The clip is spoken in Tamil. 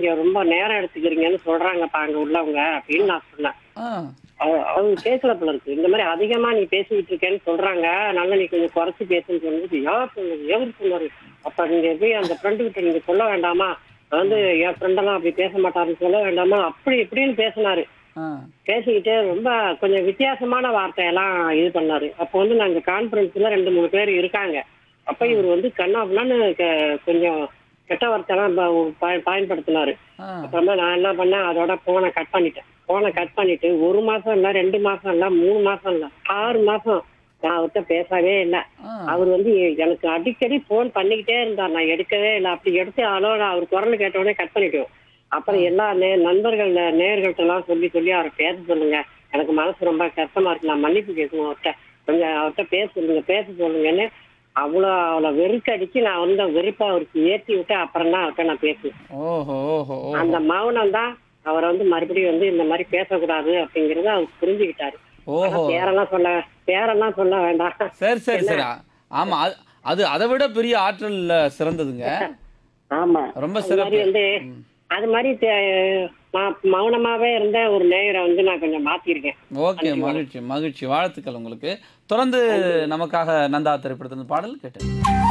நீங்க ரொம்ப நேரம் எடுத்துக்கிறீங்கன்னு சொல்றாங்கப்பா அங்க உள்ளவங்க அப்படின்னு நான் சொன்னேன் ஆ அவ- அவங்க கேட்கல போல இருக்கு இந்த மாதிரி அதிகமா நீ பேசிக்கிட்டு இருக்கேன்னு சொல்றாங்க அதனால நீ கொஞ்சம் குறைச்சு பேசுன்னு சொன்னது யார் சொன்னது எவரு சொன்னாரு அப்ப நீங்க போய் அந்த ஃப்ரெண்டு கிட்ட நீங்க சொல்ல வேண்டாமா நான் வந்து என் ஃப்ரெண்டெல்லாம் அப்படி பேச மாட்டாருன்னு சொல்ல வேண்டாமா அப்படி இப்படின்னு பேசினாரு ஆ பேசிக்கிட்டு ரொம்ப கொஞ்சம் வித்தியாசமான வார்த்தையெல்லாம் இது பண்ணாரு அப்போ வந்து நாங்க கான்ஃபரன்ஸ்ல ரெண்டு மூணு பேர் இருக்காங்க அப்ப இவர் வந்து கண்ணாப்புலான்னு க- கொஞ்சம் கெட்ட வார்த்தையெல்லாம் ப- பய- பயன்படுத்தினாரு ஆ அப்புறமா நான் என்ன பண்ணேன் அதோட போனை கட் பண்ணிட்டேன் போனை கட் பண்ணிட்டு ஒரு மாசம் இல்ல ரெண்டு மாசம் இல்ல மூணு மாசம் இல்ல ஆறு மாசம் நான் அவர்கிட்ட பேசவே இல்லை ஆ அவர் வந்து எனக்கு அடிக்கடி போன் பண்ணிக்கிட்டே இருந்தார் நான் எடுக்கவே இல்லை அப்படி எடுத்து அதோ அவர் குரல் கேட்ட உடனே கட் பண்ணிட்டோம் அப்புறம் எல்லா நே நண்பர்கள் நேர்கள்ட்ட எல்லாம் சொல்லி சொல்லி அவரை பேச சொல்லுங்க எனக்கு மனசு ரொம்ப கஷ்டமா இருக்கு நான் மன்னிப்பு கேட்கணும் அவர்கிட்ட கொஞ்சம் அவர்கிட்ட பேச சொல்லுங்க பேச சொல்லுங்கன்னு அவ்வளோ அவளை வெறுக்கடிச்சு நான் வந்து வெறுப்பை அவருக்கு ஏற்றி விட்டு அப்புறம் தான் அவர்கிட்ட நான் பேசுவேன் ஓஹோ ஓஹோ ஓஹோ அந்த மௌனம் தான் அவரை வந்து மறுபடியும் வந்து இந்த மாதிரி பேசக்கூடாது அப்படிங்கறத அவர் புரிஞ்சுக்கிட்டாரு ஆனா ஓஹோ பேரெல்லாம் சொல்ல பேரெல்லாம் சொல்ல வேண்டாம் சரி சரி சரி ஆ- ஆமா அது- அது அதை விட பெரிய ஆற்றல் சிறந்ததுங்க ஆமா ரொம்ப அது மாதிரி சிறப்பு வந்து அது மாதிரி தே- நான் மௌனமாவே இருந்த ஒரு நேயரை வந்து நான் கொஞ்சம் மாத்திருக்கேன் ஓகே மகிழ்ச்சி மகிழ்ச்சி வாழ்த்துக்கள் உங்களுக்கு தொடர்ந்து நமக்காக நந்தா திரைப்படத்தின் பாடல் கேட்டு